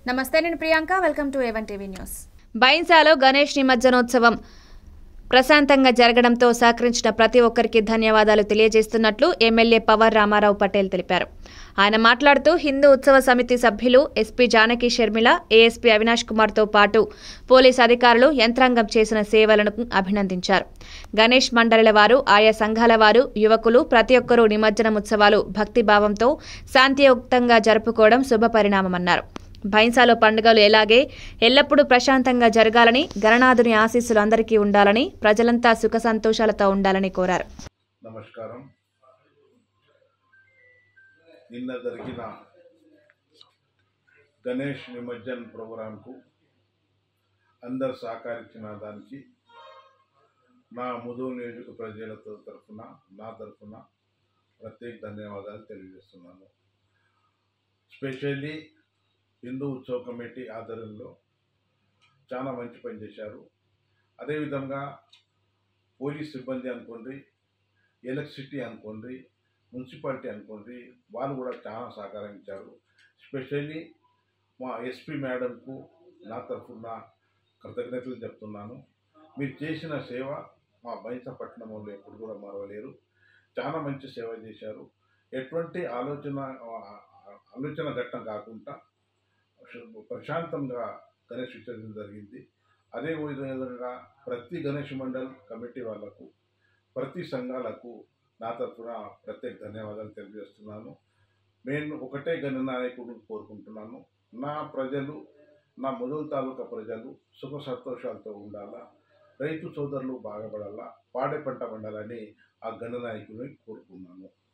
నమస్తే నేను Priyanka welcome to A one TV news బైన్సాలో గణేష్ నిమజ్జనోత్సవం ప్రశాంతంగా జరగడంతో సహకరించిన ప్రతి ఒక్కరికి ధన్యవాదాలు తెలియజేస్తున్నట్లు ఎమ్మెల్యే పవర్ రామారావు పటేల్ తెలిపారు ఆయన మాట్లాడుతూ హిందూ ఉత్సవ సమితి సభ్యులు ఎస్పీ జానకి షర్మిల ఏఎస్పీ అవినాష్ కుమార్తో పాటు పోలీస్ అధికారులు యంత్రాంగం చేసిన సేవలను అభినందించారు గణేష్ మండలిల వారు ఆయా సంఘాల వారు యువకులు ప్రతి ఒక్కరూ నిమజ్జనం ఉత్సవాలు భక్తిభావంతో శాంతియుక్తంగా జరుపుకోవడం శుభపరిణామమన్నారు భైంసాలో పండుగలు ఎలాగే ఎల్లప్పుడూ ప్రశాంతంగా జరగాలని గణనాథుని ఆశీస్సులు అందరికీ ఉండాలని ప్రజలంతా సుఖ సంతోషాలతో ఉండాలని కోరారు నమస్కారం నిన్న జరిగిన గణేష్ నిమజ్జన్ ప్రోగ్రాంకు అందరు సహకరించిన దానికి నా ముదువు నియోజక ప్రజలతో తరఫున నా తరఫున ప్రత్యేక ధన్యవాదాలు తెలియజేస్తున్నాను స్పెషల్లీ హిందూ ఉత్సవ కమిటీ ఆధ్వర్యంలో చాలా మంచి పని చేశారు అదేవిధంగా పోలీస్ సిబ్బంది అనుకోండి ఎలక్ట్రిసిటీ అనుకోండి మున్సిపాలిటీ అనుకోండి వాళ్ళు కూడా చాలా సహకరించారు స్పెషల్లీ మా ఎస్పీ మేడంకు నా తరఫున కృతజ్ఞతలు చెప్తున్నాను మీరు చేసిన సేవ మా బైంసపట్నం వాళ్ళు ఎప్పుడు కూడా మరవలేరు చాలా మంచి సేవ చేశారు ఎటువంటి ఆలోచన ఆలోచన ఘట్టం కాకుండా ప్రశాంతంగా గణేష్ విసర్జన జరిగింది అదే విధంగా ప్రతి గణేష్ మండల్ కమిటీ వాళ్లకు ప్రతి సంఘాలకు నా తరఫున ప్రత్యేక ధన్యవాదాలు తెలియజేస్తున్నాను నేను ఒకటే గణనాయకుడు కోరుకుంటున్నాను నా ప్రజలు నా మొదలు తాలూకా ప్రజలు సుఖ సంతోషాలతో ఉండాలా రైతు సోదరులు బాగుపడాలా పాడే పంట పండాలని ఆ గణనాయకుడిని కోరుకున్నాను